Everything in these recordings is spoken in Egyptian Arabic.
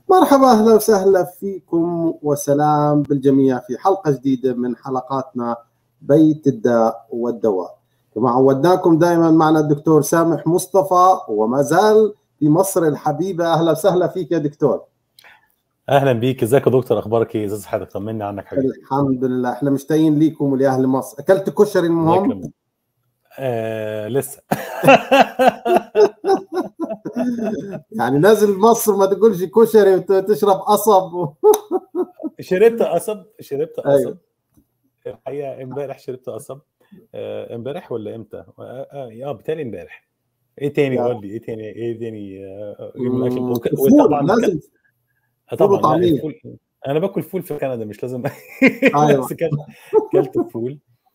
مرحبا اهلا وسهلا فيكم وسلام بالجميع في حلقه جديده من حلقاتنا بيت الداء والدواء كما عودناكم دائما معنا الدكتور سامح مصطفى وما زال في مصر الحبيبه اهلا وسهلا فيك يا دكتور اهلا بيك ازيك يا دكتور اخبارك ايه ازاي حضرتك طمني عنك حبيبي الحمد لله احنا مشتاقين ليكم ولاهل مصر اكلت كشري المهم آه لسه يعني نازل مصر ما تقولش كشري وتشرب قصب شربت قصب شربت قصب أيوة. الحقيقه امبارح شربت قصب آه، امبارح ولا امتى؟ اه آه، اه بالتالي امبارح ايه تاني يعني. قول لي ايه تاني ايه تاني آه، جبنا مم، اكل وك- فول وطبعا لازم آه، طبعا لا، وطعمية. الفول انا باكل فول في كندا مش لازم أيوة. بس كلت كلت فول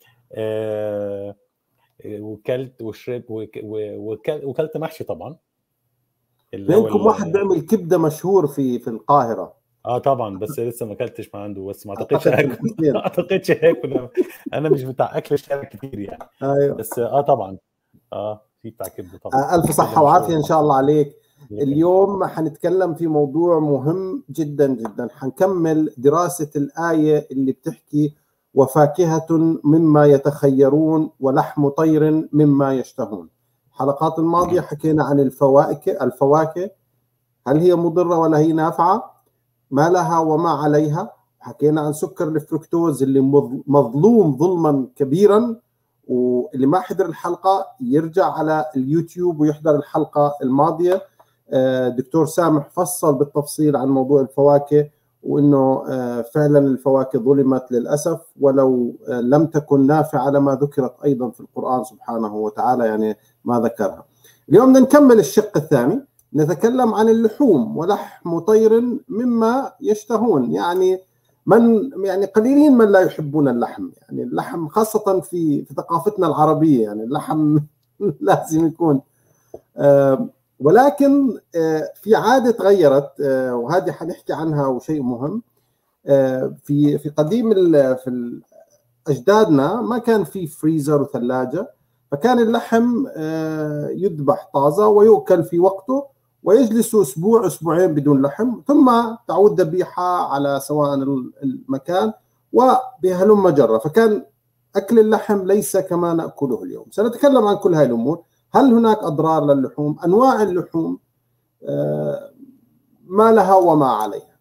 آه، وكلت وشربت وك- و- وكل- وكلت محشي طبعا اللي هو بينكم ال- واحد بيعمل كبده مشهور في في القاهره اه طبعا بس لسه ما اكلتش ما عنده بس ما اعتقدش أعتقد هاكل كتير. ما اعتقدش هاكل انا مش بتاع اكل الشارع كتير يعني ايوه بس اه طبعا اه في بتاع كبده طبعا آه، الف صحه وعافيه ان شاء الله عليك اليوم اليوم حنتكلم في موضوع مهم جدا جدا حنكمل دراسة الآية اللي بتحكي وفاكهة مما يتخيرون ولحم طير مما يشتهون الحلقات الماضية حكينا عن الفواكه الفواكه هل هي مضرة ولا هي نافعة ما لها وما عليها حكينا عن سكر الفركتوز اللي مظ- مظلوم ظلما كبيرا واللي ما حضر الحلقة يرجع على اليوتيوب ويحضر الحلقة الماضية آه، دكتور سامح فصل بالتفصيل عن موضوع الفواكه وانه آه، فعلا الفواكه ظلمت للاسف ولو آه، لم تكن نافعه لما ذكرت ايضا في القران سبحانه وتعالى يعني ما ذكرها. اليوم بدنا نكمل الشق الثاني نتكلم عن اللحوم ولحم طير مما يشتهون يعني من يعني قليلين من لا يحبون اللحم يعني اللحم خاصه في في ثقافتنا العربيه يعني اللحم لازم يكون آه، ولكن آه، في عاده تغيرت آه، وهذه حنحكي عنها وشيء مهم آه، في في قديم ال- في ال- اجدادنا ما كان في فريزر وثلاجه فكان اللحم آه، يذبح طازه ويؤكل في وقته ويجلس اسبوع اسبوعين بدون لحم ثم تعود ذبيحه على سواء ال- المكان وبهلم جره فكان اكل اللحم ليس كما ناكله اليوم سنتكلم عن كل هذه الامور هل هناك اضرار للحوم؟ انواع اللحوم آه، ما لها وما عليها.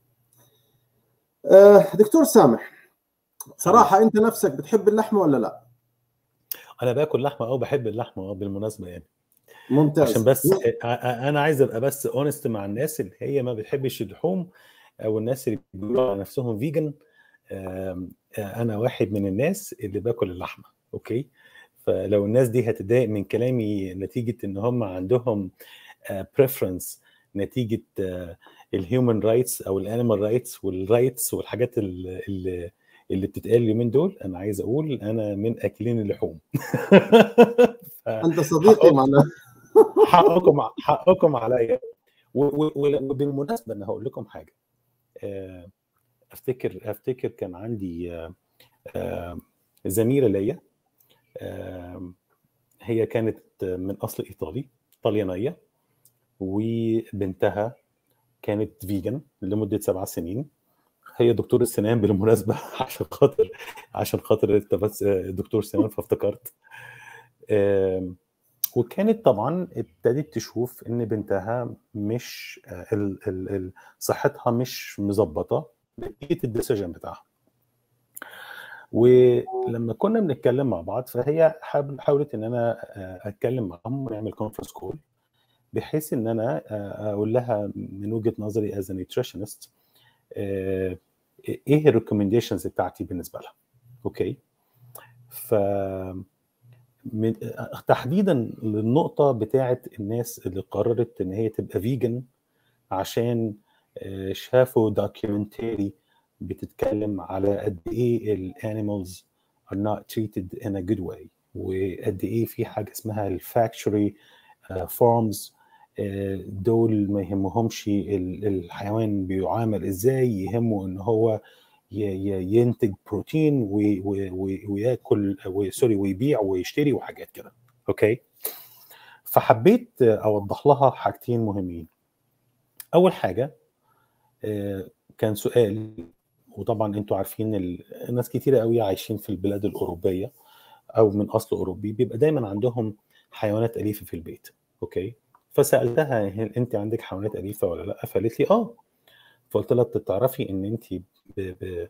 آه، دكتور سامح صراحه انت نفسك بتحب اللحمه ولا لا؟ انا باكل لحمه اه بحب اللحمه اه بالمناسبه يعني ممتاز عشان بس آه، آه، انا عايز ابقى بس اونست مع الناس اللي هي ما بتحبش اللحوم او الناس اللي بيقولوا على نفسهم فيجن انا واحد من الناس اللي باكل اللحمه اوكي فلو الناس دي هتضايق من كلامي نتيجه ان هم عندهم بريفرنس نتيجه الهيومن رايتس او الانيمال رايتس والرايتس والحاجات ال- اللي اللي بتتقال اليومين دول انا عايز اقول انا من اكلين اللحوم انت صديقي معنا حقكم حقكم عليا و- و- و- وبالمناسبه انا هقول لكم حاجه آه، افتكر افتكر كان عندي آه، آه، زميله ليا آه، هي كانت من اصل ايطالي طليانيه وبنتها كانت فيجن لمده سبع سنين هي دكتور السنان بالمناسبه عشان خاطر عشان خاطر انت بس دكتور سنان فافتكرت آم، وكانت طبعا ابتدت تشوف ان بنتها مش آه، ال- ال- ال- صحتها مش مظبطه نتيجه الديسيجن بتاعها ولما كنا بنتكلم مع بعض فهي حاول- حاولت ان انا آه، اتكلم معاهم ونعمل كونفرنس كول بحيث ان انا آه، اقول لها من وجهه نظري از نيوتريشنست ايه الريكومنديشنز بتاعتي بالنسبه لها اوكي ف من تحديدا للنقطه بتاعه الناس اللي قررت ان هي تبقى فيجن عشان آه، شافوا دوكيومنتري بتتكلم على قد ايه الانيمالز are not treated in a good way وقد ايه في حاجه اسمها الفاكتوري فارمز دول ما يهمهمش ال- الحيوان بيعامل ازاي يهمه ان هو ي- ي- ينتج بروتين وي- وي- وي- وياكل وي- سوري ويبيع ويشتري وحاجات كده اوكي فحبيت اوضح لها حاجتين مهمين اول حاجه آه، كان سؤال وطبعا انتوا عارفين ال- ناس كتيره قوي عايشين في البلاد الاوروبيه او من اصل اوروبي بيبقى دايما عندهم حيوانات اليفه في البيت اوكي فسالتها هل انت عندك حيوانات اليفه ولا لا فقالت لي اه فقلت لها تعرفي ان انت ب... ب...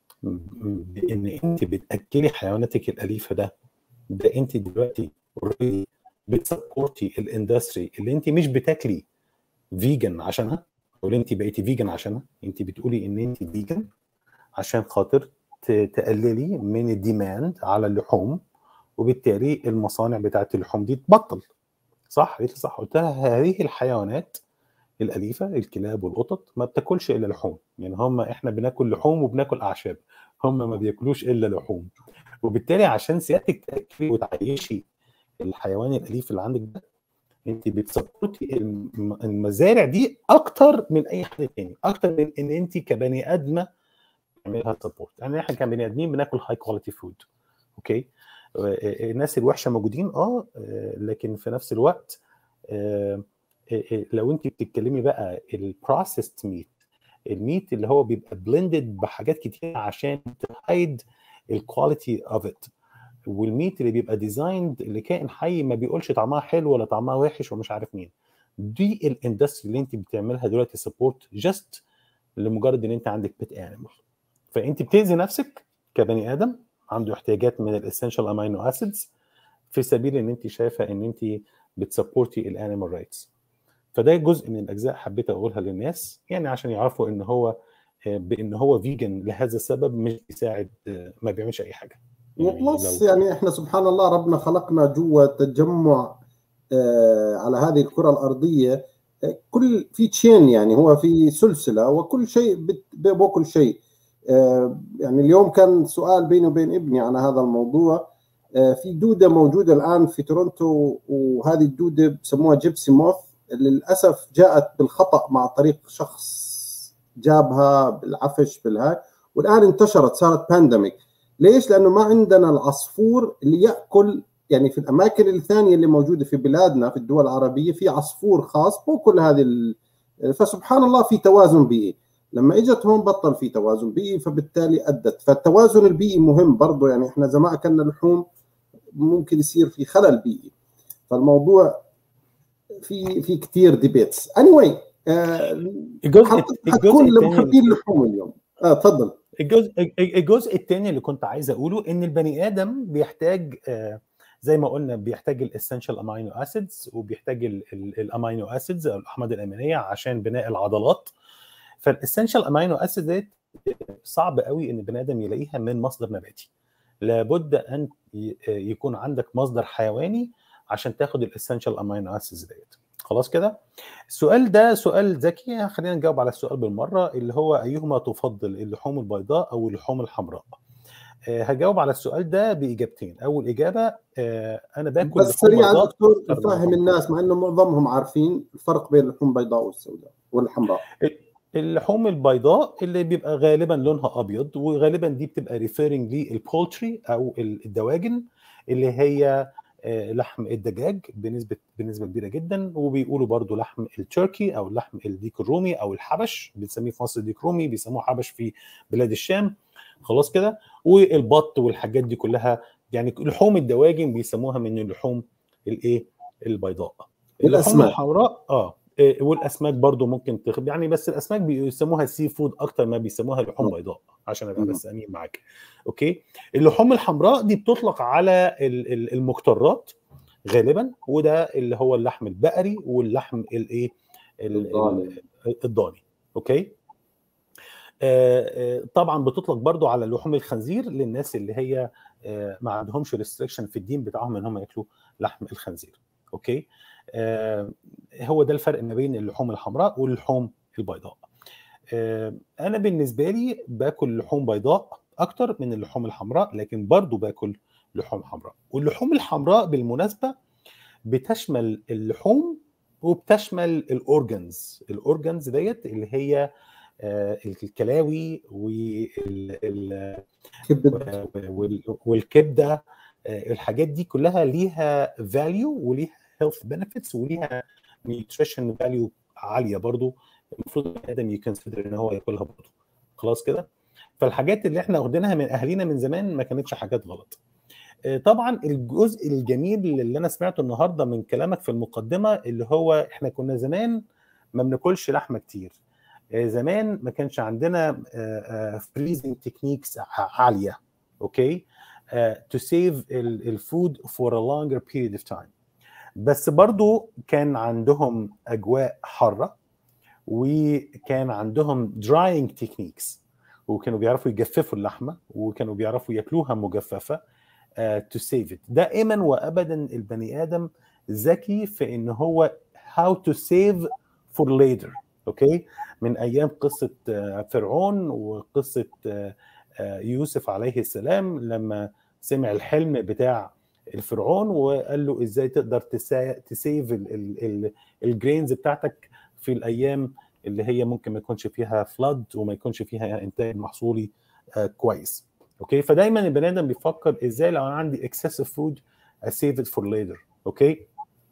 ب- ان انت بتاكلي حيواناتك الاليفه ده ده انت دلوقتي اوريدي بتسبورتي الاندستري اللي انت مش بتاكلي فيجن عشانها او اللي انت بقيتي فيجن عشانها انت بتقولي ان انت فيجن عشان خاطر ت- تقللي من الديماند على اللحوم وبالتالي المصانع بتاعت اللحوم دي تبطل صح قالت لي صح قلت لها هذه الحيوانات الاليفه الكلاب والقطط ما بتاكلش الا لحوم يعني هم احنا بناكل لحوم وبناكل اعشاب هم ما بياكلوش الا لحوم وبالتالي عشان سيادتك تاكلي وتعيشي الحيوان الاليف اللي عندك ده انت بتسبورتي الم- المزارع دي اكتر من اي حد تاني اكتر من ان انت كبني ادمه تعملها سبورت يعني احنا كبني ادمين بناكل هاي كواليتي فود اوكي آه، الناس الوحشه موجودين اه آه، لكن في نفس الوقت آه، آه، آه، لو انت بتتكلمي بقى البروسيسد ميت الميت اللي هو بيبقى بلندد بحاجات كتير عشان تهايد الكواليتي اوف ات والميت اللي بيبقى ديزايند لكائن حي ما بيقولش طعمها حلو ولا طعمها وحش ومش عارف مين دي الاندستري اللي انت بتعملها دلوقتي سبورت جاست لمجرد ان انت عندك بيت انيمال فانت بتاذي نفسك كبني ادم عنده احتياجات من الاسينشال امينو اسيدز في سبيل ان انت شايفه ان انت بتسبورتي الانيمال رايتس فده جزء من الاجزاء حبيت اقولها للناس يعني عشان يعرفوا ان هو آه، بان هو فيجن لهذا السبب مش بيساعد آه، ما بيعملش اي حاجه يعني وبلس لو- يعني احنا سبحان الله ربنا خلقنا جوا تجمع آه، على هذه الكرة الأرضية آه، كل في تشين يعني هو في سلسلة وكل شيء بت- بياكل شيء آه، يعني اليوم كان سؤال بيني وبين ابني على هذا الموضوع آه، في دودة موجودة الآن في تورونتو وهذه الدودة بسموها جيبسي موث للأسف جاءت بالخطأ مع طريق شخص جابها بالعفش بالهاي والآن انتشرت صارت بانديميك ليش؟ لانه ما عندنا العصفور اللي ياكل يعني في الاماكن الثانيه اللي موجوده في بلادنا في الدول العربيه في عصفور خاص بكل هذه ال... فسبحان الله في توازن بيئي لما اجت هون بطل في توازن بيئي فبالتالي ادت فالتوازن البيئي مهم برضه يعني احنا زي ما اكلنا لحوم ممكن يصير في خلل بيئي فالموضوع في في كثير ديبيتس اني anyway, آه الجزء حت- الجزء حتكون الثاني لمحبين اللحوم اليوم اه تفضل الجزء الجزء الثاني اللي كنت عايز اقوله ان البني ادم بيحتاج آه، زي ما قلنا بيحتاج الاسنشال امينو اسيدز وبيحتاج الامينو اسيدز او الاحماض الامينيه عشان بناء العضلات فالاسنشال امينو اسيدز صعب قوي ان البني ادم يلاقيها من مصدر نباتي لابد ان ي- يكون عندك مصدر حيواني عشان تاخد الاسنشال امينو اسيدز ديت خلاص كده السؤال ده سؤال ذكي خلينا نجاوب على السؤال بالمره اللي هو ايهما تفضل اللحوم البيضاء او اللحوم الحمراء آه، هجاوب على السؤال ده باجابتين اول اجابه آه، انا باكل بس لحوم سريعا بيضاء دكتور أكتر من نفهم لحوم الناس مع انه معظمهم عارفين الفرق بين اللحوم البيضاء والسوداء والحمراء اللحوم البيضاء اللي بيبقى غالبا لونها ابيض وغالبا دي بتبقى ريفيرنج للبولتري او الدواجن اللي هي آه، لحم الدجاج بنسبه بنسبه كبيره جدا وبيقولوا برضو لحم التركي او لحم الديك الرومي او الحبش بنسميه في مصر ديك رومي بيسموه حبش في بلاد الشام خلاص كده والبط والحاجات دي كلها يعني لحوم الدواجن بيسموها من اللحوم الايه البيضاء اللحوم والأسماك. الحمراء اه إيه، والاسماك برضو ممكن تخ... يعني بس الاسماك بيسموها سي فود اكتر ما بيسموها لحوم بيضاء عشان ابقى مم. بس امين معاك اوكي اللحوم الحمراء دي بتطلق على ال- ال- المقترات غالبا وده اللي هو اللحم البقري واللحم الايه ال- ال- الضاني. الضاني اوكي آه، آه، طبعا بتطلق برضو على لحوم الخنزير للناس اللي هي آه، ما عندهمش ريستريكشن في الدين بتاعهم ان هم ياكلوا لحم الخنزير اوكي آه، هو ده الفرق ما بين اللحوم الحمراء واللحوم البيضاء آه، انا بالنسبه لي باكل لحوم بيضاء اكتر من اللحوم الحمراء لكن برضو باكل لحوم حمراء واللحوم الحمراء بالمناسبه بتشمل اللحوم وبتشمل الاورجنز الاورجنز ديت اللي هي آه، الكلاوي وال- ال- كبد وال- والكبده آه، الحاجات دي كلها ليها فاليو وليها هيلث بنفيتس وليها نيوتريشن فاليو عاليه برضو المفروض البني ادم يكونسيدر ان هو ياكلها برضه خلاص كده فالحاجات اللي احنا واخدينها من اهالينا من زمان ما كانتش حاجات غلط طبعا الجزء الجميل اللي انا سمعته النهارده من كلامك في المقدمه اللي هو احنا كنا زمان ما بناكلش لحمه كتير زمان ما كانش عندنا فريزنج تكنيكس عاليه اوكي تو سيف الفود فور ا لونجر بيريد اوف تايم بس برضو كان عندهم اجواء حاره وكان عندهم دراينج تكنيكس وكانوا بيعرفوا يجففوا اللحمه وكانوا بيعرفوا ياكلوها مجففه تو سيف ات دائما وابدا البني ادم ذكي في ان هو هاو تو سيف فور ليتر اوكي من ايام قصه فرعون وقصه يوسف عليه السلام لما سمع الحلم بتاع الفرعون وقال له ازاي تقدر تسيف الجرينز بتاعتك في الايام اللي هي ممكن ما يكونش فيها فلاد وما يكونش فيها انتاج محصولي كويس اوكي فدايما البني ادم بيفكر ازاي لو انا عندي اكسسيف فود اسيف ات فور ليتر اوكي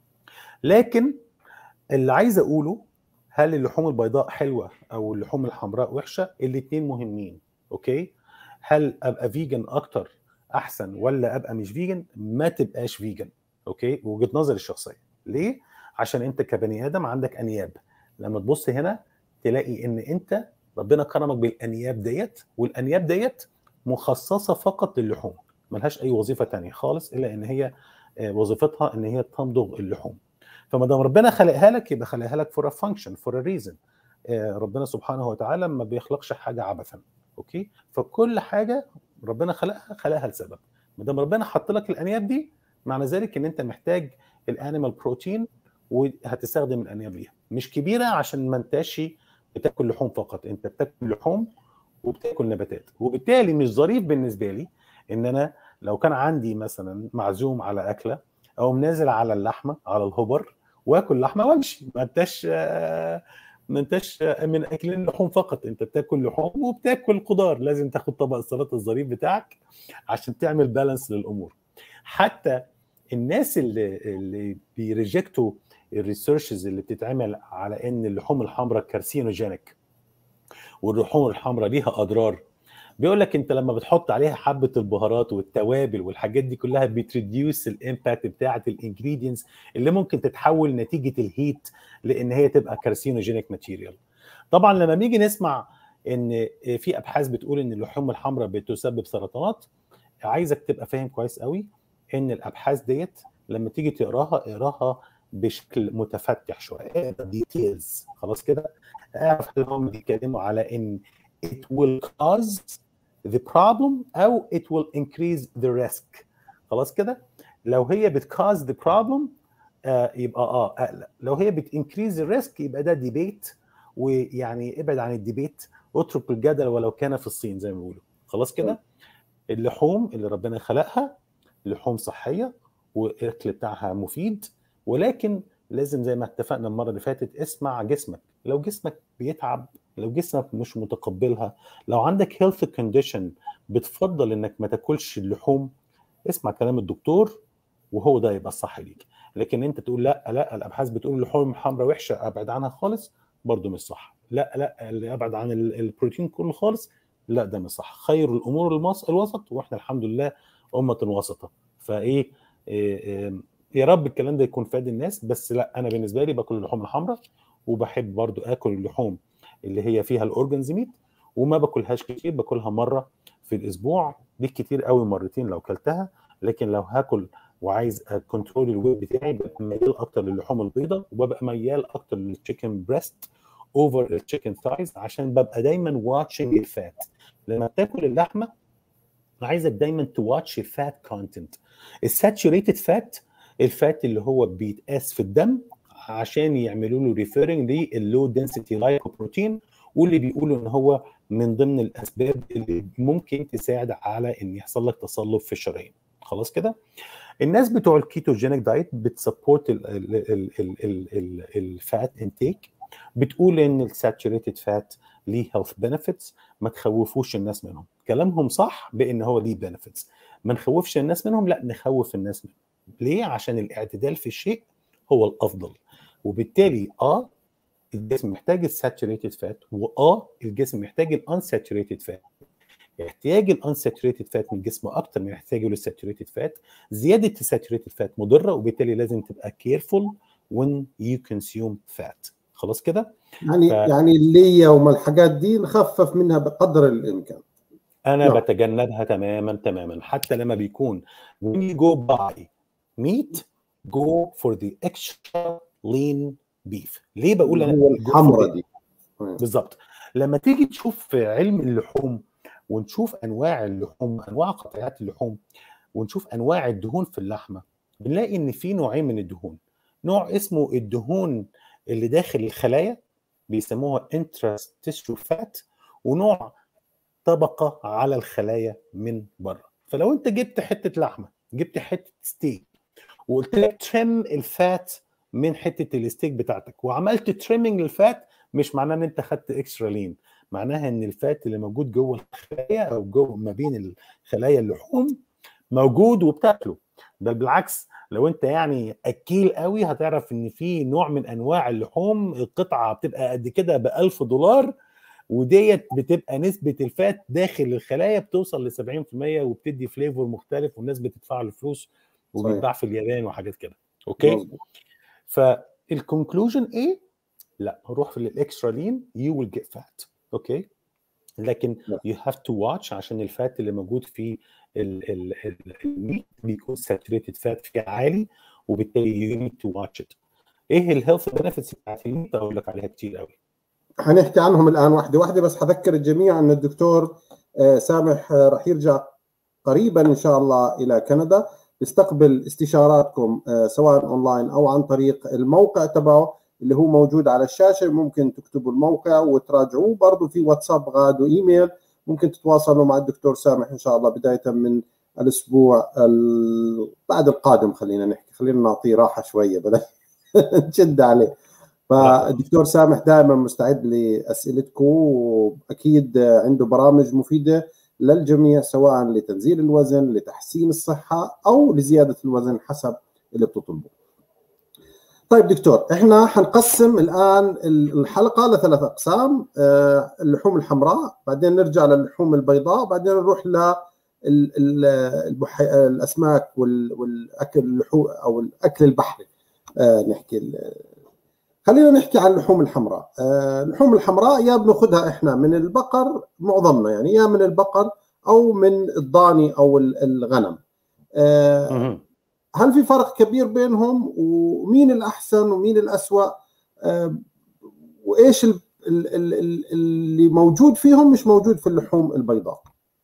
لكن اللي عايز اقوله هل اللحوم البيضاء حلوه او اللحوم الحمراء وحشه الاثنين مهمين اوكي هل ابقى فيجن اكتر احسن ولا ابقى مش فيجن ما تبقاش فيجن اوكي وجهه نظري الشخصيه ليه عشان انت كبني ادم عندك انياب لما تبص هنا تلاقي ان انت ربنا كرمك بالانياب ديت والانياب ديت مخصصه فقط للحوم ملهاش اي وظيفه تانية خالص الا ان هي وظيفتها ان هي تمضغ اللحوم فما دام ربنا خلقها لك يبقى خلقها لك فور فانكشن فور ريزن ربنا سبحانه وتعالى ما بيخلقش حاجه عبثا اوكي فكل حاجه ربنا خلقها خلقها لسبب ما دام ربنا حط لك الانياب دي معنى ذلك ان انت محتاج الانيمال بروتين وهتستخدم الانياب ليها مش كبيره عشان ما انتش بتاكل لحوم فقط انت بتاكل لحوم وبتاكل نباتات وبالتالي مش ظريف بالنسبه لي ان انا لو كان عندي مثلا معزوم على اكله او نازل على اللحمه على الهبر واكل لحمه وامشي ما انتش ما انتش من اكلين لحوم فقط انت بتاكل لحوم وبتاكل خضار لازم تاخد طبق السلطه الظريف بتاعك عشان تعمل بالانس للامور حتى الناس اللي اللي بيريجكتوا الريسيرشز اللي بتتعمل على ان اللحوم الحمراء كارسينوجينيك واللحوم الحمراء ليها اضرار بيقول لك انت لما بتحط عليها حبه البهارات والتوابل والحاجات دي كلها بتريديوس الامباكت بتاعه الانجريدينتس اللي ممكن تتحول نتيجه الهيت لان هي تبقى كارسينوجينيك ماتيريال طبعا لما بنيجي نسمع ان في ابحاث بتقول ان اللحوم الحمراء بتسبب سرطانات عايزك تبقى فاهم كويس قوي ان الابحاث ديت لما تيجي تقراها اقراها بشكل متفتح شويه ديتيلز خلاص كده اعرف ان هم بيتكلموا على ان it will cause the problem او it will increase the risk خلاص كده لو هي بتكاز the problem آه يبقى اه اقلق لو هي بتنكريز الريسك يبقى ده ديبيت ويعني ابعد عن الديبيت اترك الجدل ولو كان في الصين زي ما بيقولوا خلاص كده اللحوم اللي ربنا خلقها لحوم صحيه والاكل بتاعها مفيد ولكن لازم زي ما اتفقنا المره اللي فاتت اسمع جسمك لو جسمك بيتعب لو جسمك مش متقبلها لو عندك هيلث كونديشن بتفضل انك ما تاكلش اللحوم اسمع كلام الدكتور وهو ده يبقى الصح ليك لكن انت تقول لا لا الابحاث بتقول اللحوم الحمراء وحشه ابعد عنها خالص برضه مش صح لا لا اللي ابعد عن البروتين كله خالص لا ده مش صح خير الامور الوسط واحنا الحمد لله امه وسطه فايه إيه إيه يا رب الكلام ده يكون فاد الناس بس لا انا بالنسبه لي باكل اللحوم الحمراء وبحب برضو اكل اللحوم اللي هي فيها الاورجنز ميت وما باكلهاش كتير باكلها مره في الاسبوع دي كتير قوي مرتين لو كلتها لكن لو هاكل وعايز كنترول الويت بتاعي ببقى ميال اكتر للحوم البيضاء وببقى ميال اكتر للتشيكن بريست اوفر التشيكن ثايز عشان ببقى دايما واتشنج الفات لما بتاكل اللحمه عايزك دايما تواتش الفات كونتنت الساتوريتد فات الفات اللي هو بيتقاس في الدم عشان يعملوا له ريفيرنج لللو دنسيتي لايكوبروتين واللي بيقولوا ان هو من ضمن الاسباب اللي ممكن تساعد على ان يحصل لك تصلب في الشرايين خلاص كده الناس بتوع الكيتوجينيك دايت بتسبورت الفات انتيك بتقول ان الساتوريتد فات ليه هيلث بنفيتس ما تخوفوش الناس منهم كلامهم صح بان هو ليه بنفيتس ما نخوفش الناس منهم لا نخوف الناس منهم ليه عشان الاعتدال في الشيء هو الافضل وبالتالي اه الجسم محتاج الساتوريتد فات واه الجسم محتاج الانساتوريتد فات احتياج الانساتوريتد فات من الجسم اكتر من احتياجه للساتوريتد فات زياده الساتوريتد فات مضره وبالتالي لازم تبقى كيرفول when you consume fat خلاص كده يعني ف- يعني اللية وما الحاجات دي نخفف منها بقدر الامكان انا نعم. بتجنبها تماما تماما حتى لما بيكون when you go buy meat go for the extra lean beef ليه بقول انا هو go for الحمراء the- دي بالظبط لما تيجي تشوف في علم اللحوم ونشوف انواع اللحوم انواع قطعات اللحوم ونشوف انواع الدهون في اللحمه بنلاقي ان في نوعين من الدهون نوع اسمه الدهون اللي داخل الخلايا بيسموها interstitial fat ونوع طبقه على الخلايا من بره فلو انت جبت حته لحمه جبت حته ستيك وقلت لك ترم الفات من حته الستيك بتاعتك وعملت تريمنج للفات مش معناه ان انت خدت اكسترا لين معناها ان الفات اللي موجود جوه الخلايا او جوه ما بين الخلايا اللحوم موجود وبتاكله بل بالعكس لو انت يعني اكيل قوي هتعرف ان في نوع من انواع اللحوم القطعه بتبقى قد كده ب 1000 دولار وديت بتبقى نسبه الفات داخل الخلايا بتوصل ل 70% وبتدي فليفور مختلف والناس بتدفع له فلوس وبيتباع في اليابان وحاجات كده اوكي مظبوط. فالكونكلوجن ايه؟ لا روح في الاكسترا لين يو ويل جيت فات اوكي لكن نعم. يو هاف تو واتش عشان الفات اللي موجود في ال- ال- ال- الميت بيكون ساتوريتد فات فيه عالي وبالتالي يو نيد تو واتش ات ايه الهيلث بنفيتس بتاعت الميت اقول لك عليها كتير قوي حنحكي عنهم الان واحده واحده بس حذكر الجميع ان الدكتور آه، سامح آه، رح يرجع قريبا ان شاء الله الى كندا يستقبل استشاراتكم آه، سواء اونلاين او عن طريق الموقع تبعه اللي هو موجود على الشاشه ممكن تكتبوا الموقع وتراجعوه برضه في واتساب غاد وايميل ممكن تتواصلوا مع الدكتور سامح ان شاء الله بدايه من الاسبوع ال... بعد القادم خلينا نحكي خلينا نعطيه راحه شويه بلاش نشد عليه فالدكتور سامح دائما مستعد لاسئلتكم واكيد عنده برامج مفيده للجميع سواء لتنزيل الوزن لتحسين الصحه او لزياده الوزن حسب اللي بتطلبه. طيب دكتور احنا حنقسم الان الحلقه لثلاث اقسام آه، اللحوم الحمراء بعدين نرجع للحوم البيضاء بعدين نروح ل ال- ال- البح- الاسماك وال- والاكل اللحوم او الاكل البحري آه، نحكي ال- خلينا نحكي عن اللحوم الحمراء آه، اللحوم الحمراء يا بناخذها احنا من البقر معظمنا يعني يا من البقر او من الضاني او ال- الغنم آه، مهم. هل في فرق كبير بينهم ومين الاحسن ومين الاسوأ آه، وايش ال- ال- ال- ال- اللي موجود فيهم مش موجود في اللحوم البيضاء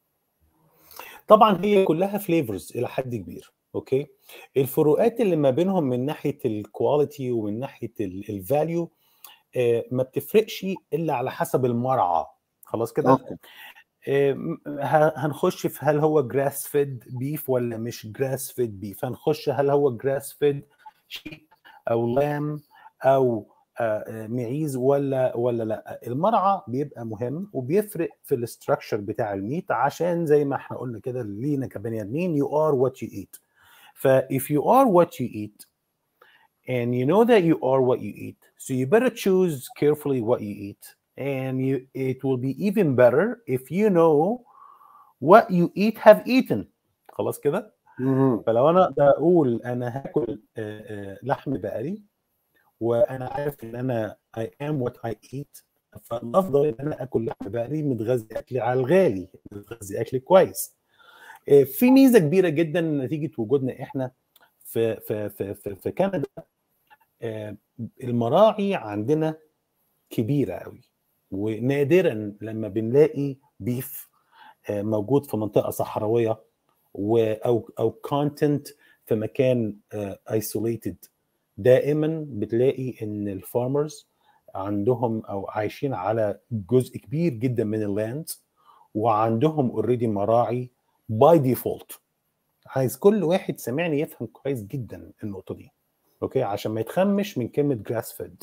طبعا هي كلها فليفرز الى حد كبير اوكي الفروقات اللي ما بينهم من ناحيه الكواليتي ومن ناحيه الفاليو ما بتفرقش الا على حسب المرعى خلاص كده أوكي. آه، ه- هنخش في هل هو جراس فيد بيف ولا مش جراس فيد بيف هنخش هل هو جراس فيد شيك او لام او آه، آه، معيز ولا ولا لا المرعى بيبقى مهم وبيفرق في الاستراكشر بتاع الميت عشان زي ما احنا قلنا كده لينا كبني ادمين you are what you eat ف if you are what you eat and you know that you are what you eat so you better choose carefully what you eat and you, it will be even better if you know what you eat have eaten خلاص كده مهم. فلو انا اقدر اقول انا هاكل آه، آه، لحم بقري وانا عارف ان انا I am what I eat فالافضل ان انا اكل لحم بقري متغذي اكلي على الغالي متغذي اكلي كويس آه، في ميزه كبيره جدا نتيجه وجودنا احنا في في في في, في كندا آه، المراعي عندنا كبيره قوي ونادرا لما بنلاقي بيف آه، موجود في منطقه صحراويه و او او كونتنت في مكان ايسوليتد دائما بتلاقي ان الفارمرز عندهم او عايشين على جزء كبير جدا من اللاند وعندهم اوريدي مراعي باي ديفولت عايز كل واحد سامعني يفهم كويس جدا النقطه دي اوكي عشان ما يتخمش من كلمه جراس فيد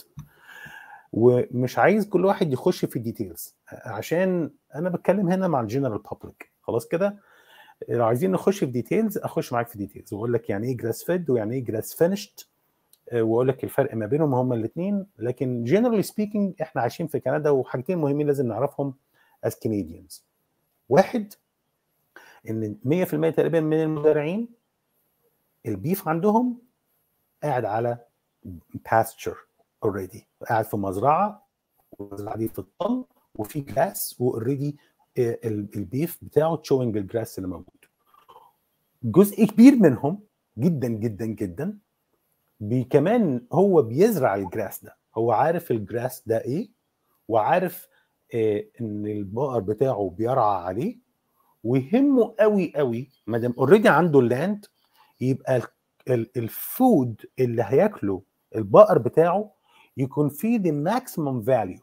ومش عايز كل واحد يخش في الديتيلز عشان انا بتكلم هنا مع الجنرال بابليك خلاص كده لو عايزين نخش في ديتيلز اخش معاك في ديتيلز واقول لك يعني ايه جراس فيد ويعني ايه جراس فينيشد واقول لك الفرق ما بينهم هما الاثنين لكن جنرالي سبيكينج احنا عايشين في كندا وحاجتين مهمين لازم نعرفهم از كنديانز واحد ان 100% تقريبا من المزارعين البيف عندهم قاعد على باستشر اوريدي قاعد في مزرعه والمزرعه دي في الطل وفي جراس واوريدي البيف بتاعه تشوينج الجراس اللي موجود جزء كبير منهم جدا جدا جدا بي كمان هو بيزرع الجراس ده هو عارف الجراس ده ايه وعارف إيه ان البقر بتاعه بيرعى عليه ويهمه قوي قوي ما دام اوريدي عنده اللاند يبقى الفود اللي هياكله البقر بتاعه يكون فيه ذا ماكسيمم فاليو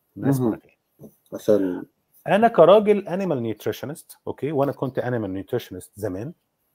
عشان انا كراجل انيمال نيوتريشنست اوكي وانا كنت انيمال نيوتريشنست زمان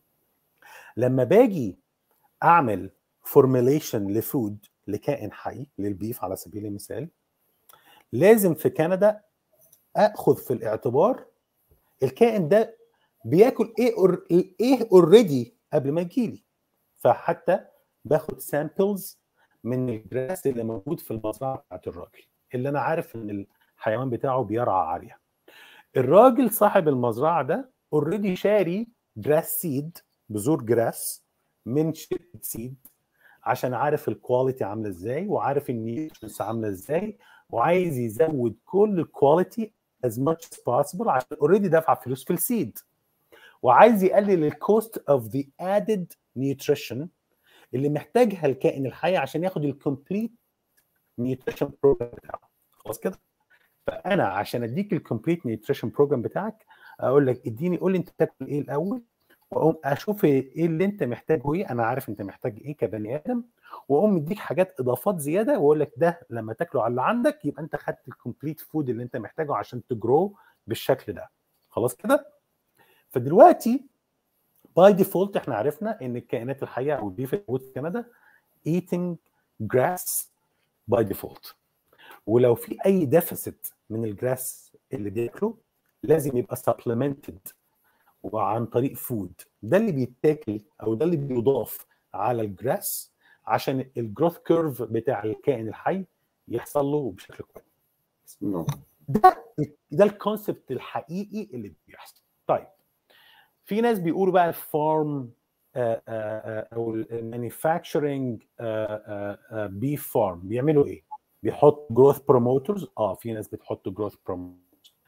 لما باجي اعمل فورميليشن لفود لكائن حي للبيف على سبيل المثال لازم في كندا اخذ في الاعتبار الكائن ده بياكل ايه أور... ايه اوريدي قبل ما يجيلي فحتى باخد سامبلز من الجراس اللي موجود في المزرعه بتاعت الراجل اللي انا عارف ان الحيوان بتاعه بيرعى عليها الراجل صاحب المزرعه ده اوريدي شاري جراس سيد بذور جراس من شركه سيد عشان عارف الكواليتي عامله ازاي وعارف النيوترينز عامله ازاي وعايز يزود كل الكواليتي as much as possible عشان اوريدي دافع فلوس في السيد وعايز يقلل الكوست اوف ذا ادد نيوتريشن اللي محتاجها الكائن الحي عشان ياخد الكومبليت نيوتريشن بروجرام بتاعه خلاص كده فانا عشان اديك الكومبليت نيوتريشن بروجرام بتاعك اقول لك اديني قول لي انت بتاكل ايه الاول واقوم اشوف ايه اللي انت محتاجه ايه انا عارف انت محتاج ايه كبني ادم واقوم مديك حاجات اضافات زياده واقول لك ده لما تاكله على اللي عندك يبقى انت خدت الكومبليت فود اللي انت محتاجه عشان تجرو بالشكل ده خلاص كده فدلوقتي باي ديفولت احنا عرفنا ان الكائنات الحيه او البيف الموجود في كندا eating grass باي ديفولت ولو في اي ديفيسيت من الجراس اللي بياكله لازم يبقى supplemented وعن طريق فود ده اللي بيتاكل او ده اللي بيضاف على الجراس عشان الجروث كيرف بتاع الكائن الحي يحصل له بشكل كويس ده ده الكونسبت الحقيقي اللي بيحصل طيب في ناس بيقولوا بقى الفارم او المانيفاكتشرنج بيف فارم بيعملوا ايه؟ بيحط جروث بروموترز اه في ناس بتحط جروث بروموترز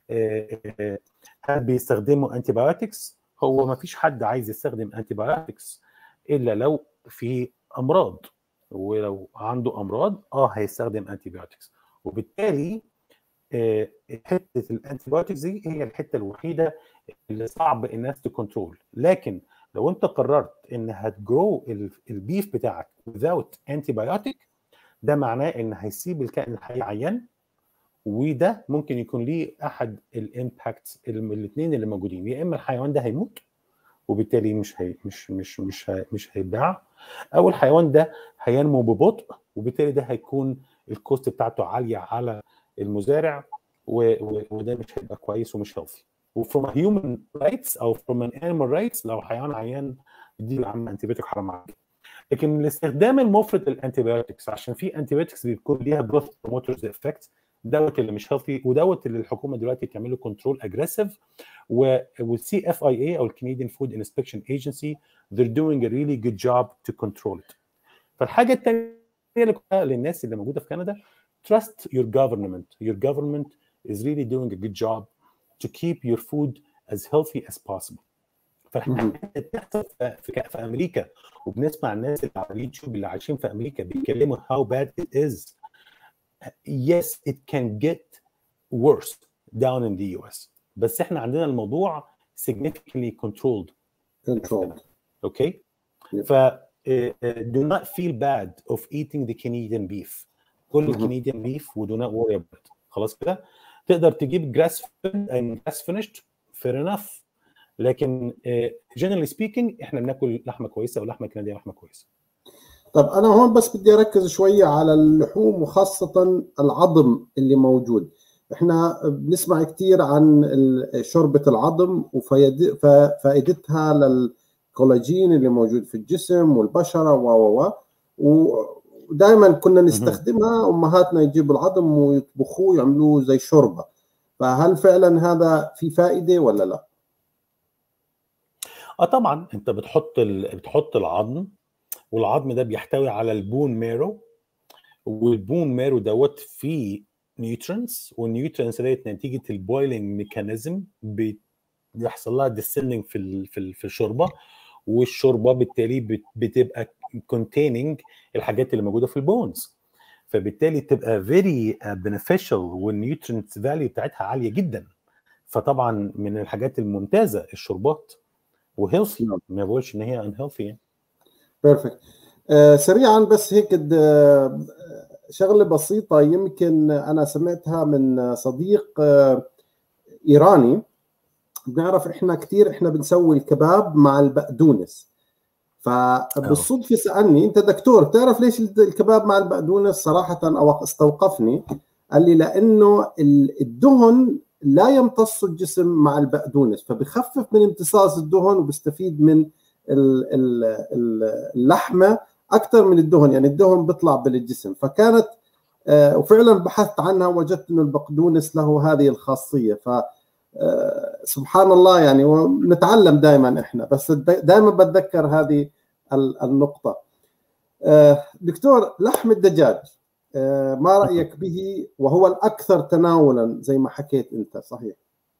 هل بيستخدموا انتي بايوتكس؟ هو ما فيش حد عايز يستخدم انتي بايوتكس الا لو في امراض ولو عنده امراض اه هيستخدم انتي بايوتكس وبالتالي حته الانتي بايوتكس دي هي الحته الوحيده اللي صعب الناس تكنترول لكن لو انت قررت ان هتجرو البيف بتاعك without antibiotic ده معناه ان هيسيب الكائن الحي عيان وده ممكن يكون ليه احد الامباكت الاثنين اللي موجودين يا اما الحيوان ده هيموت وبالتالي مش هي مش مش مش هي مش هيتباع او الحيوان ده هينمو ببطء وبالتالي ده هيكون الكوست بتاعته عاليه على المزارع وده مش هيبقى كويس ومش هيلثي وفروم هيومن رايتس او فروم ان انيمال رايتس لو حيوان عيان دي يا عم انتيبيوتيك حرام عليك لكن الاستخدام المفرط للانتيبيوتكس عشان في انتيبيوتكس بيكون ليها جروث بروموترز افكت دوت اللي مش هيلثي ودوت اللي الحكومه دلوقتي بتعمل له كنترول اجريسيف والسي اف اي اي او الكنديان فود انسبكشن ايجنسي they're doing a really good job to control it فالحاجه الثانيه اللي للناس اللي موجوده في كندا trust your government your government is really doing a good job to keep your food as healthy as possible فالحاجات بتحصل في, في امريكا وبنسمع الناس اللي على اليوتيوب اللي عايشين في امريكا بيتكلموا how bad it is yes it can get worse down in the US بس احنا عندنا الموضوع significantly controlled controlled okay Yep. ف uh, do not feel bad of eating the Canadian beef كل Mhm. Canadian beef و do not worry about it خلاص كده تقدر تجيب جراس and grass finished fair enough لكن uh, generally speaking احنا بناكل لحمه كويسه واللحمه الكنديه لحمه كويسه طب انا هون بس بدي اركز شويه على اللحوم وخاصه العظم اللي موجود احنا بنسمع كثير عن ال- شوربه العظم وفائدتها للكولاجين اللي موجود في الجسم والبشره و و و ودائما كنا نستخدمها امهاتنا يجيبوا العظم ويطبخوه يعملوه زي شوربه فهل فعلا هذا في فائده ولا لا؟ اه طبعا انت بتحط ال... بتحط العظم والعظم ده بيحتوي على البون ميرو والبون ميرو دوت فيه نيوترينز والنيوترينز ديت نتيجه البويلنج ميكانيزم بيحصل لها ديسندنج في ال... في, ال... في الشوربه والشوربه بالتالي بت... بتبقى containing الحاجات اللي موجوده في البونز فبالتالي تبقى فيري بنفيشال والنيوترينت فاليو بتاعتها عاليه جدا فطبعا من الحاجات الممتازه الشوربات وهيلثي ما بقولش ان هي ان هيلثي يعني بيرفكت آه سريعا بس هيك آه شغله بسيطه يمكن انا سمعتها من صديق آه ايراني بنعرف احنا كثير احنا بنسوي الكباب مع البقدونس فبالصدفه سالني انت دكتور بتعرف ليش الكباب مع البقدونس صراحه او استوقفني قال لي لانه الدهن لا يمتص الجسم مع البقدونس فبخفف من امتصاص الدهن وبيستفيد من اللحمه اكثر من الدهن يعني الدهن بيطلع بالجسم فكانت وفعلا بحثت عنها وجدت انه البقدونس له هذه الخاصيه ف سبحان الله يعني ونتعلم دائما احنا بس دائما بتذكر هذه النقطه دكتور لحم الدجاج ما رايك به وهو الاكثر تناولا زي ما حكيت انت صحيح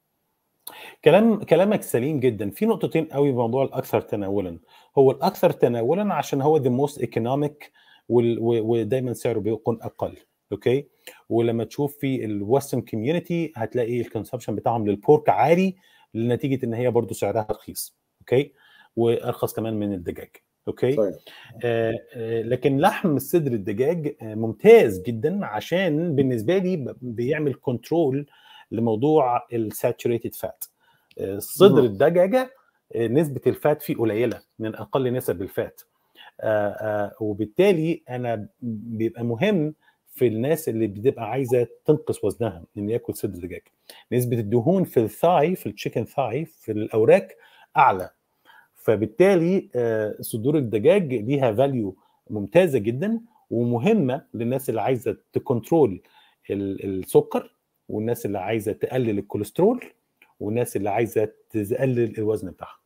كلام كلامك سليم جدا في نقطتين قوي بموضوع الاكثر تناولا هو الاكثر تناولا عشان هو ذا موست ايكونوميك ودايما سعره بيكون اقل اوكي ولما تشوف في الويسترن كوميونتي هتلاقي الكونسبشن بتاعهم للبورك عالي لنتيجه ان هي برضو سعرها رخيص اوكي وارخص كمان من الدجاج اوكي طيب. آه آه لكن لحم صدر الدجاج آه ممتاز جدا عشان بالنسبه لي بيعمل كنترول لموضوع الساتوريتد فات صدر الدجاجه نسبه الفات فيه قليله من اقل نسب الفات وبالتالي انا بيبقى مهم في الناس اللي بتبقى عايزه تنقص وزنها ان ياكل صدر دجاج نسبه الدهون في الثاي في التشيكن ثاي في الاوراق اعلى فبالتالي صدور الدجاج ليها فاليو ممتازه جدا ومهمه للناس اللي عايزه تكنترول السكر والناس اللي عايزه تقلل الكوليسترول والناس اللي عايزه تقلل الوزن بتاعها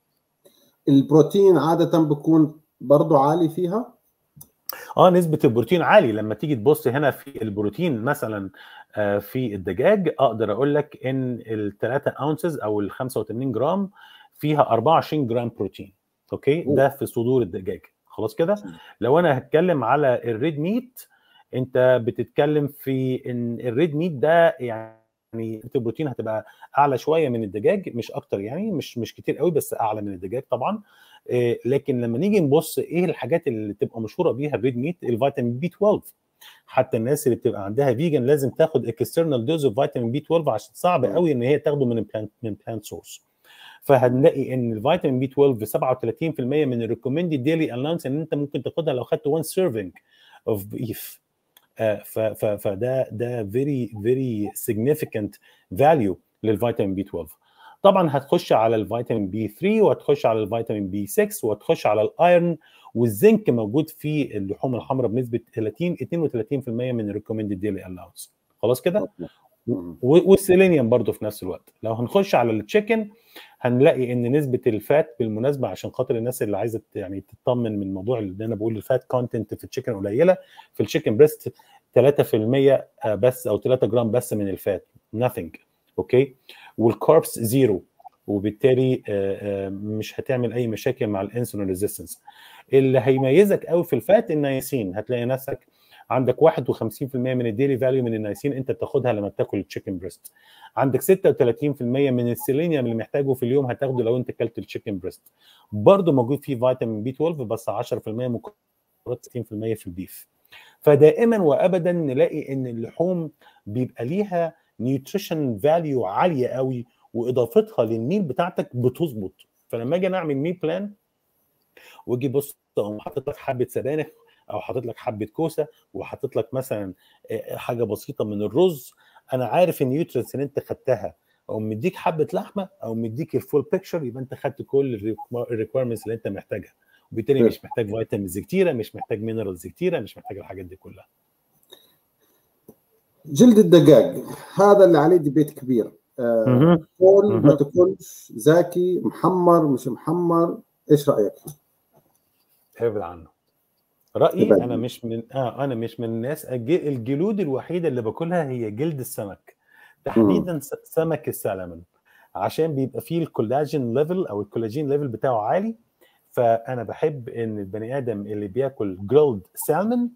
البروتين عاده بيكون برضه عالي فيها اه نسبه البروتين عالي لما تيجي تبص هنا في البروتين مثلا في الدجاج اقدر اقول لك ان ال 3 اونسز او ال 85 جرام فيها 24 جرام بروتين اوكي ده في صدور الدجاج خلاص كده لو انا هتكلم على الريد ميت انت بتتكلم في ان الريد ميت ده يعني البروتين هتبقى اعلى شويه من الدجاج مش اكتر يعني مش مش كتير قوي بس اعلى من الدجاج طبعا لكن لما نيجي نبص ايه الحاجات اللي تبقى مشهوره بيها الريد ميت الفيتامين بي 12 حتى الناس اللي بتبقى عندها فيجن لازم تاخد اكسترنال دوز اوف فيتامين بي 12 عشان صعب قوي ان هي تاخده من بلانت من بلانت سورس فهنلاقي ان الفيتامين بي 12 37% من الريكومندد ديلي الاونس ان انت ممكن تاخدها لو خدت 1 سيرفنج اوف بيف فده ده فيري فيري significant فاليو للفيتامين بي 12 طبعا هتخش على الفيتامين بي 3 وهتخش على الفيتامين بي 6 وهتخش على الايرون والزنك موجود في اللحوم الحمراء بنسبه 30 32% من الريكومندد ديلي الاونس خلاص كده والسيلينيوم برضه في نفس الوقت لو هنخش على التشيكن هنلاقي ان نسبه الفات بالمناسبه عشان خاطر الناس اللي عايزه يعني تطمن من موضوع اللي انا بقول الفات كونتنت في التشيكن قليله في التشيكن بريست 3% بس او 3 جرام بس من الفات nothing اوكي والكاربس زيرو وبالتالي مش هتعمل اي مشاكل مع الانسولين ريزيستنس اللي هيميزك قوي في الفات النياسين هتلاقي نفسك عندك 51% من الديلي فاليو من النياسين انت بتاخدها لما بتاكل التشيكن بريست عندك 36% من السيلينيوم اللي محتاجه في اليوم هتاخده لو انت اكلت التشيكن بريست برضه موجود فيه فيتامين بي 12 بس 10% مكونات 60% في البيف فدائما وابدا نلاقي ان اللحوم بيبقى ليها نيوتريشن فاليو عاليه قوي واضافتها للميل بتاعتك بتظبط فلما اجي اعمل ميل بلان واجي بص اقوم حاطط لك حبه سبانخ او حاطط لك حبه كوسه وحاطط لك مثلا حاجه بسيطه من الرز انا عارف النيوترينز اللي انت خدتها او مديك حبه لحمه او مديك الفول بيكتشر يبقى انت خدت كل الريكويرمنتس اللي انت محتاجها وبالتالي حلو. مش محتاج فيتامينز كتيره مش محتاج مينرالز كتيره مش محتاج الحاجات دي كلها جلد الدجاج هذا اللي عليه ديبيت كبير آه، كل ما مهم. تكونش زاكي محمر مش محمر ايش رايك؟ ابعد عنه رايي ابعد انا عنه. مش من اه انا مش من الناس الج- الجلود الوحيده اللي باكلها هي جلد السمك تحديدا س- سمك السلمون عشان بيبقى فيه الكولاجين ليفل او الكولاجين ليفل بتاعه عالي فانا بحب ان البني ادم اللي بياكل جريلد سالمون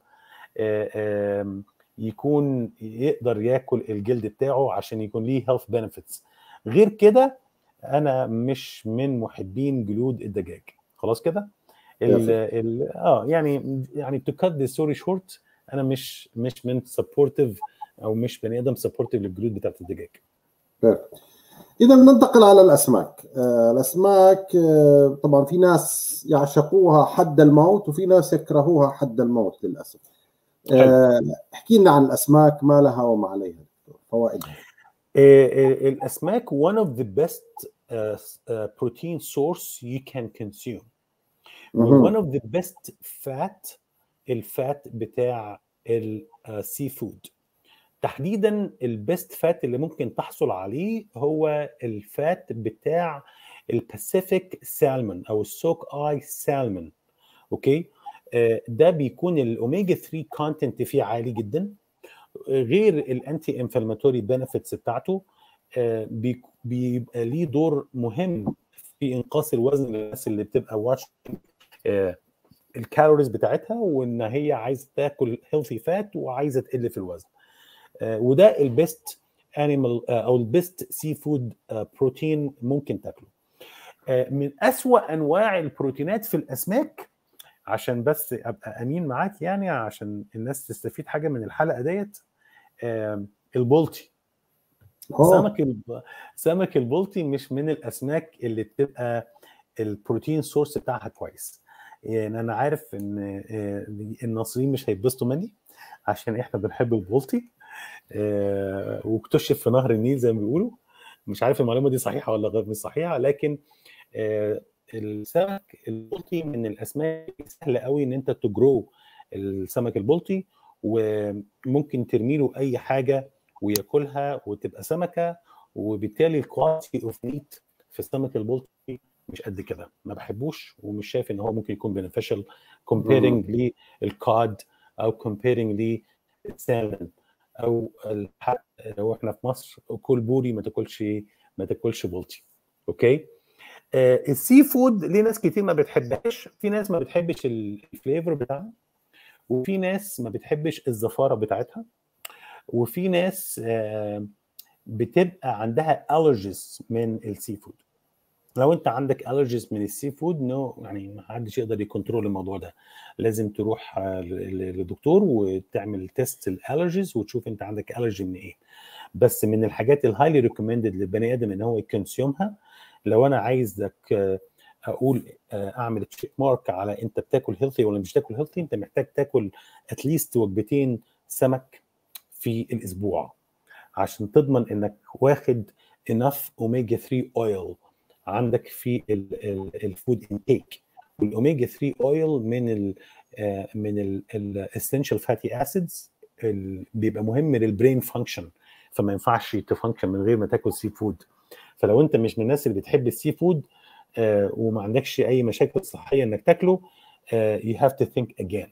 يكون يقدر ياكل الجلد بتاعه عشان يكون ليه هيلث بنفيتس غير كده انا مش من محبين جلود الدجاج خلاص كده ال ال اه يعني يعني تو كات ذا ستوري شورت انا مش مش من سبورتيف او مش بني ادم سبورتيف للجلود بتاعت الدجاج اذا ننتقل على الاسماك آه، الاسماك آه، طبعا في ناس يعشقوها حد الموت وفي ناس يكرهوها حد الموت للاسف آه، احكي لنا عن الاسماك ما لها وما عليها دكتور فوائدها آه، آه، الاسماك one of the best uh, uh, protein source you can consume مهم. one of the best fat الفات بتاع السي فود تحديدا البيست فات اللي ممكن تحصل عليه هو الفات بتاع الباسيفيك سالمون او السوك اي سالمون اوكي آه، ده بيكون الاوميجا 3 كونتنت فيه عالي جدا غير الانتي انفلاماتوري بنفيتس بتاعته آه، بيك- بيبقى ليه دور مهم في انقاص الوزن للناس اللي بتبقى واتش الكالوريز بتاعتها وان هي عايزه تاكل هيلثي فات وعايزه تقل في الوزن آه، وده البيست انيمال او البيست سي فود بروتين ممكن تاكله آه، من أسوأ انواع البروتينات في الاسماك عشان بس ابقى امين معاك يعني عشان الناس تستفيد حاجه من الحلقه ديت آه، البلطي أوه. سمك الب... سمك البلطي مش من الاسماك اللي بتبقى البروتين سورس بتاعها كويس يعني انا عارف ان آه، الناصريين مش هيتبسطوا مني عشان احنا بنحب البلطي آه، واكتشف في نهر النيل زي ما بيقولوا مش عارف المعلومه دي صحيحه ولا غير مش صحيحه لكن آه، السمك البلطي من الاسماك سهل قوي ان انت تجرو السمك البلطي وممكن ترمي له اي حاجه وياكلها وتبقى سمكه وبالتالي الكواليتي اوف ميت في السمك البلطي مش قد كده ما بحبوش ومش شايف ان هو ممكن يكون بنفيشال كومبيرنج للكاد او كومبيرنج للسالمون او الحق لو احنا في مصر كل بوري ما تاكلش ما تاكلش بلطي اوكي آه السي فود ليه ناس كتير ما بتحبهاش في ناس ما بتحبش الفليفر بتاعها وفي ناس ما بتحبش الزفاره بتاعتها وفي ناس آه بتبقى عندها الرجيز من السي فود لو انت عندك الرجيز من السي فود نو يعني ما حدش يقدر يكنترول الموضوع ده لازم تروح آه، ل- لدكتور وتعمل تيست الالرجيز وتشوف انت عندك الرجي من ايه بس من الحاجات الهايلي ريكومندد للبني ادم ان هو يكونسيومها لو انا عايزك آه، اقول آه، اعمل تشيك مارك على انت بتاكل هيلثي ولا مش بتاكل هيلثي انت محتاج تاكل اتليست وجبتين سمك في الاسبوع عشان تضمن انك واخد enough اوميجا 3 اويل عندك في الفود انتيك والاوميجا 3 اويل من ال آه، من الاسينشال فاتي اسيدز بيبقى مهم للبرين فانكشن فما ينفعش تفانكشن من غير ما تاكل سي فود فلو انت مش من الناس اللي بتحب السي فود آه، وما عندكش اي مشاكل صحيه انك تاكله يو هاف تو ثينك اجين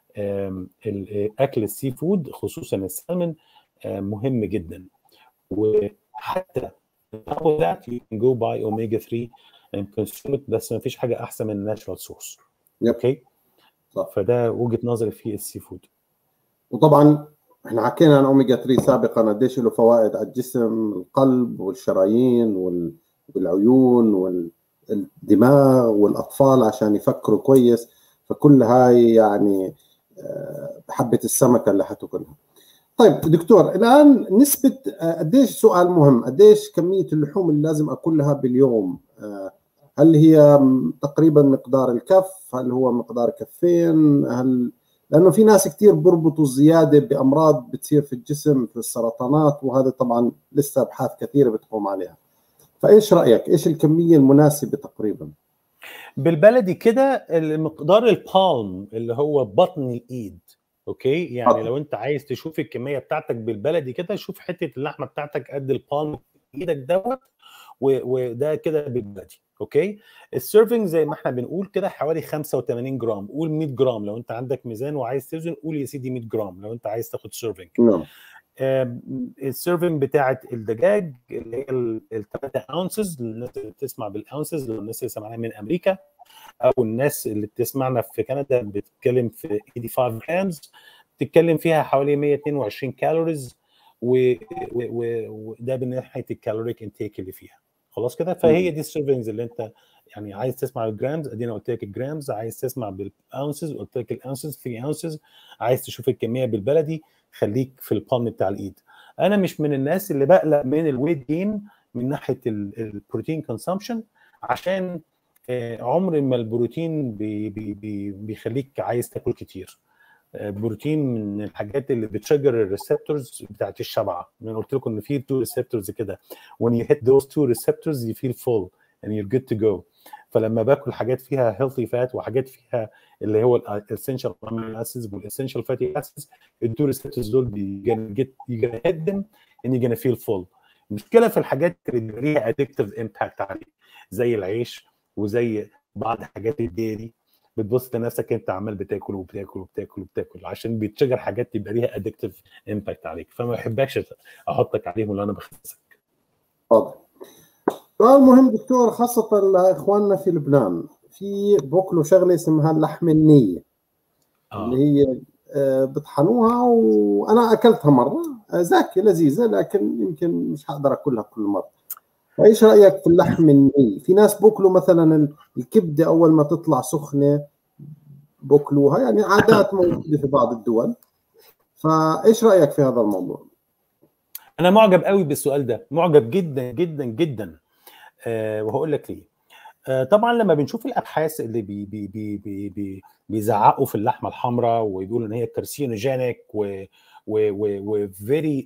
اكل السي فود خصوصا السالمون آه، مهم جدا وحتى without that you can go buy omega 3 and consume it بس ما فيش حاجه احسن من natural source يب. اوكي صح. فده وجهه نظري في السي فود وطبعا احنا حكينا عن اوميجا 3 سابقا قديش له فوائد على الجسم القلب والشرايين وال- والعيون والدماغ والاطفال عشان يفكروا كويس فكل هاي يعني آه، حبه السمكه اللي حتاكلها. طيب دكتور الان نسبه آه، قديش سؤال مهم قديش كميه اللحوم اللي لازم اكلها باليوم آه، هل هي م- تقريبا مقدار الكف هل هو مقدار كفين هل لانه في ناس كثير بيربطوا الزياده بامراض بتصير في الجسم في السرطانات وهذا طبعا لسه ابحاث كثيره بتقوم عليها فايش رايك ايش الكميه المناسبه تقريبا بالبلدي كده المقدار البالم اللي هو بطن الايد اوكي يعني آه. لو انت عايز تشوف الكميه بتاعتك بالبلدي كده شوف حته اللحمه بتاعتك قد البالم ايدك دوت و- وده كده بالبلدي اوكي السيرفنج زي ما احنا بنقول كده حوالي 85 جرام قول 100 جرام لو انت عندك ميزان وعايز توزن قول يا سيدي 100 جرام لو انت عايز تاخد سيرفنج نعم السيرفنج بتاعت الدجاج اللي هي ال 3 اونسز للناس اللي بتسمع بالاونسز للناس اللي سمعنا من امريكا او الناس اللي بتسمعنا في كندا بتتكلم في 85 جرامز بتتكلم فيها حوالي 122 كالوريز و- و- و- وده من ناحيه الكالوريك انتيك اللي فيها خلاص كده فهي دي السيرفنجز اللي انت يعني عايز تسمع الجرامز ادينا قلت لك الجرامز عايز تسمع بالاونسز قلت لك الاونسز 3 اونسز عايز تشوف الكميه بالبلدي خليك في البالم بتاع الايد انا مش من الناس اللي بقلق من الويت جين من ناحيه البروتين كونسامشن عشان آه، عمر ما البروتين بي بي بي بيخليك عايز تاكل كتير آه، البروتين من الحاجات اللي بتشجر الريسبتورز بتاعت الشبع انا قلت لكم ان في تو ريسبتورز كده when you hit those two receptors you feel full and you're good to go فلما باكل حاجات فيها healthy fat وحاجات فيها اللي هو الاسينشال امينو اسيدز والاسينشال فاتي اسيدز التو ريسبتورز دول you're gonna get you're gonna hit them and you're gonna feel full المشكله في الحاجات اللي بيبقى ليها ادكتيف امباكت عليك زي العيش وزي بعض حاجات الديري بتبص لنفسك انت عمال بتاكل وبتاكل وبتاكل وبتاكل عشان بيتشجر حاجات يبقى ليها ادكتيف امباكت عليك فما بحبكش احطك عليهم ولا انا بخسسك واضح سؤال مهم دكتور خاصة لإخواننا في لبنان في بوكلوا شغلة اسمها اللحم النية اللي هي آه، بطحنوها وأنا أكلتها مرة آه، زاكية لذيذة لكن يمكن مش هقدر أكلها كل مرة فإيش رأيك في اللحم الني؟ في ناس بوكلوا مثلا الكبدة أول ما تطلع سخنة بوكلوها يعني عادات موجودة في بعض الدول فإيش رأيك في هذا الموضوع؟ انا معجب قوي بالسؤال ده معجب جدا جدا جدا آه وهقول لك ليه آه طبعا لما بنشوف الابحاث اللي بي بي بي بي بي بيزعقوا في اللحمه الحمراء ويقولوا ان هي كارسينوجينيك و و و و very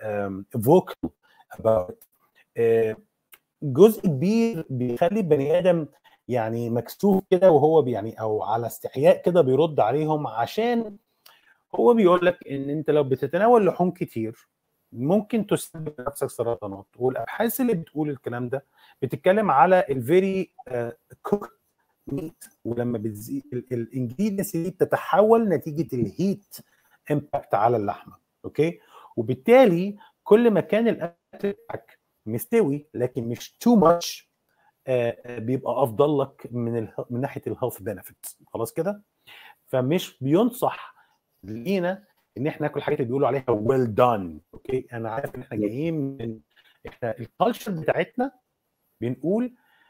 vocal about آه جزء كبير بيخلي البني ادم يعني مكسوف كده وهو بي- يعني او على استحياء كده بيرد عليهم عشان هو بيقول لك ان انت لو بتتناول لحوم كتير ممكن تسبب نفسك سرطانات والابحاث اللي بتقول الكلام ده بتتكلم على الفيري كوك ميت ولما بتزيد الانجريدينتس دي بتتحول نتيجه الهيت امباكت على اللحمه اوكي وبالتالي كل ما كان الاكل بتاعك مستوي لكن مش تو ماتش بيبقى افضل لك من ال من ناحيه الهيلث بنفيتس خلاص كده فمش بينصح لينا ان احنا ناكل الحاجات اللي بيقولوا عليها ويل دان اوكي انا عارف ان احنا جايين من احنا الكالتشر بتاعتنا بنقول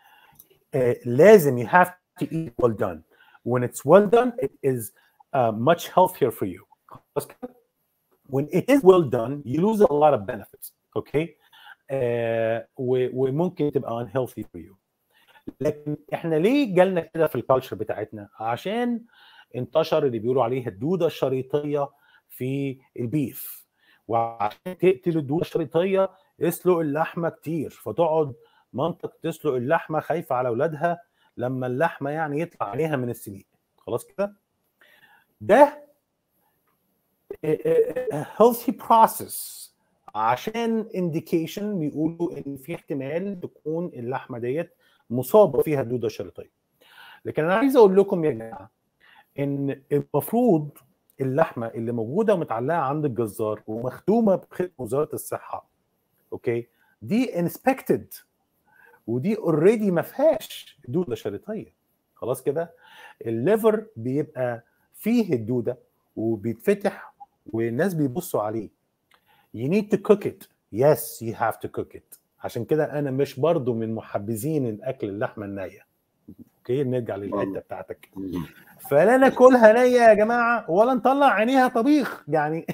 آه لازم you have to eat well done when it's well done it is uh, much healthier for you خلاص كده when it is well done you lose a lot of benefits اوكي آه و- وممكن تبقى unhealthy for you لكن احنا ليه جالنا كده في الكالتشر بتاعتنا عشان انتشر اللي بيقولوا عليه الدوده الشريطيه في البيف وعشان تقتل الدوده الشريطيه اسلق اللحمه كتير فتقعد منطق تسلق اللحمه خايفه على اولادها لما اللحمه يعني يطلع عليها من السليق خلاص كده ده healthy process عشان indication بيقولوا ان في احتمال تكون اللحمه ديت مصابه فيها الدوده الشريطيه لكن انا عايز اقول لكم يا جماعه ان المفروض اللحمه اللي موجوده ومتعلقه عند الجزار ومختومه بختم وزاره الصحه اوكي دي انسبكتد ودي اوريدي ما فيهاش دوده شريطيه خلاص كده الليفر بيبقى فيه الدوده وبيتفتح والناس بيبصوا عليه you need to cook it yes you have to cook it عشان كده انا مش برضو من محبذين الاكل اللحمه النيه اوكي نرجع للحته بتاعتك فلا ناكلها نيه يا جماعه ولا نطلع عينيها طبيخ يعني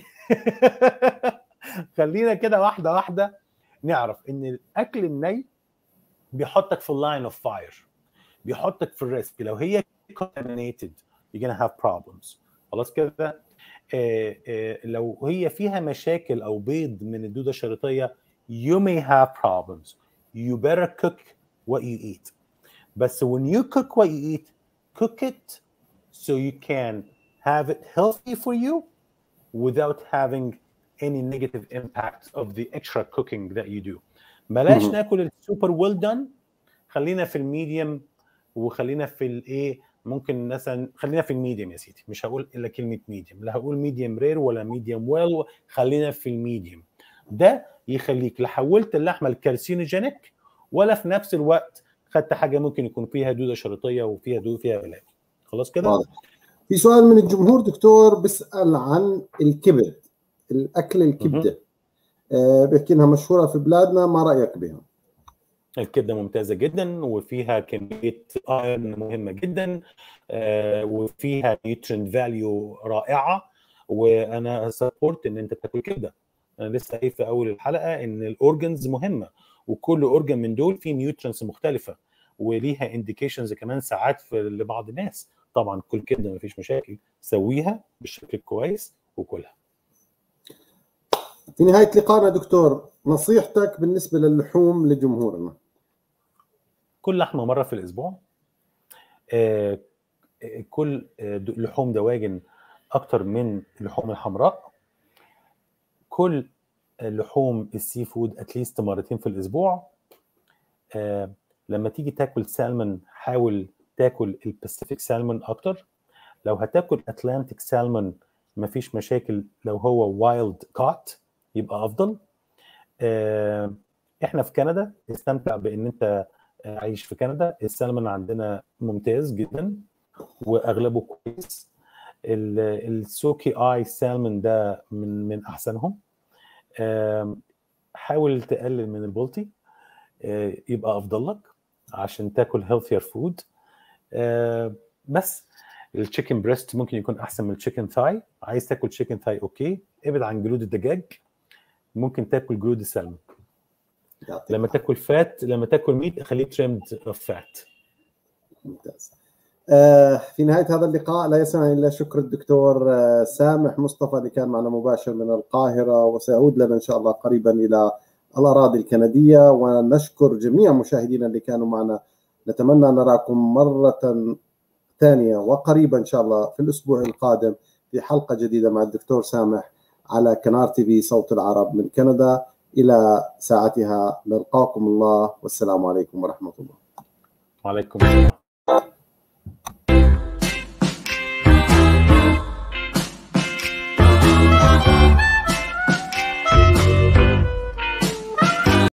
خلينا كده واحده واحده نعرف ان الاكل الني بيحطك في اللاين اوف فاير بيحطك في الريسك لو هي contaminated you're gonna have problems خلاص كده آه آه لو هي فيها مشاكل او بيض من الدوده الشريطيه you may have problems you better cook what you eat بس when you cook what you eat cook it so you can have it healthy for you without having any negative impact of the extra cooking that you do بلاش مهم. ناكل السوبر ويل دون خلينا في الميديوم وخلينا في الايه ممكن مثلا خلينا في الميديوم يا سيدي مش هقول الا كلمه ميديوم لا هقول ميديوم رير ولا ميديوم ويل خلينا في الميديوم ده يخليك لا حولت اللحمه الكارسينوجينيك ولا في نفس الوقت خدت حاجه ممكن يكون فيها دوده شريطيه وفيها دوده فيها بلاوي خلاص كده واضح في سؤال من الجمهور دكتور بيسال عن الكبد الاكل الكبده آه بيحكي انها مشهوره في بلادنا ما رايك بها؟ الكبده ممتازه جدا وفيها كميه ايرون مهمه جدا آه، وفيها نيوترين فاليو رائعه وانا سبورت ان انت تاكل كبده انا لسه قايل في اول الحلقه ان الاورجنز مهمه وكل اورجن من دول فيه نيوترينز مختلفه وليها انديكيشنز كمان ساعات في لبعض الناس طبعا كل كبده مفيش مشاكل سويها بالشكل الكويس وكلها في نهايه لقائنا دكتور نصيحتك بالنسبه للحوم لجمهورنا كل لحمه مره في الاسبوع آه، آه، كل آه، د- لحوم دواجن اكتر من اللحوم الحمراء كل لحوم السي فود اتليست مرتين في الاسبوع آه، لما تيجي تاكل سالمون حاول تاكل الباسيفيك سالمون اكتر لو هتاكل اتلانتيك سالمون مفيش مشاكل لو هو وايلد كات يبقى افضل آه، احنا في كندا استمتع بان انت عايش في كندا السلمون عندنا ممتاز جدا واغلبه كويس ال- السوكي اي سالمون ده من من احسنهم آم، حاول تقلل من البلطي آه، يبقى افضل لك عشان تاكل هيلثير فود بس التشيكن بريست ممكن يكون احسن من التشيكن ثاي عايز تاكل تشيكن ثاي اوكي ابعد عن جلود الدجاج ممكن تاكل جلود السلمون يعطيك لما تاكل فات لما تاكل ميت خليه تريمد اوف فات ممتاز آه، في نهاية هذا اللقاء لا يسعني إلا شكر الدكتور آه، سامح مصطفى اللي كان معنا مباشر من القاهرة وسيعود لنا إن شاء الله قريبا إلى الأراضي الكندية ونشكر جميع مشاهدينا اللي كانوا معنا نتمنى أن نراكم مرة ثانية وقريبا إن شاء الله في الأسبوع القادم في حلقة جديدة مع الدكتور سامح على كنار تي في صوت العرب من كندا إلى ساعتها نلقاكم الله والسلام عليكم ورحمة الله وعليكم السلام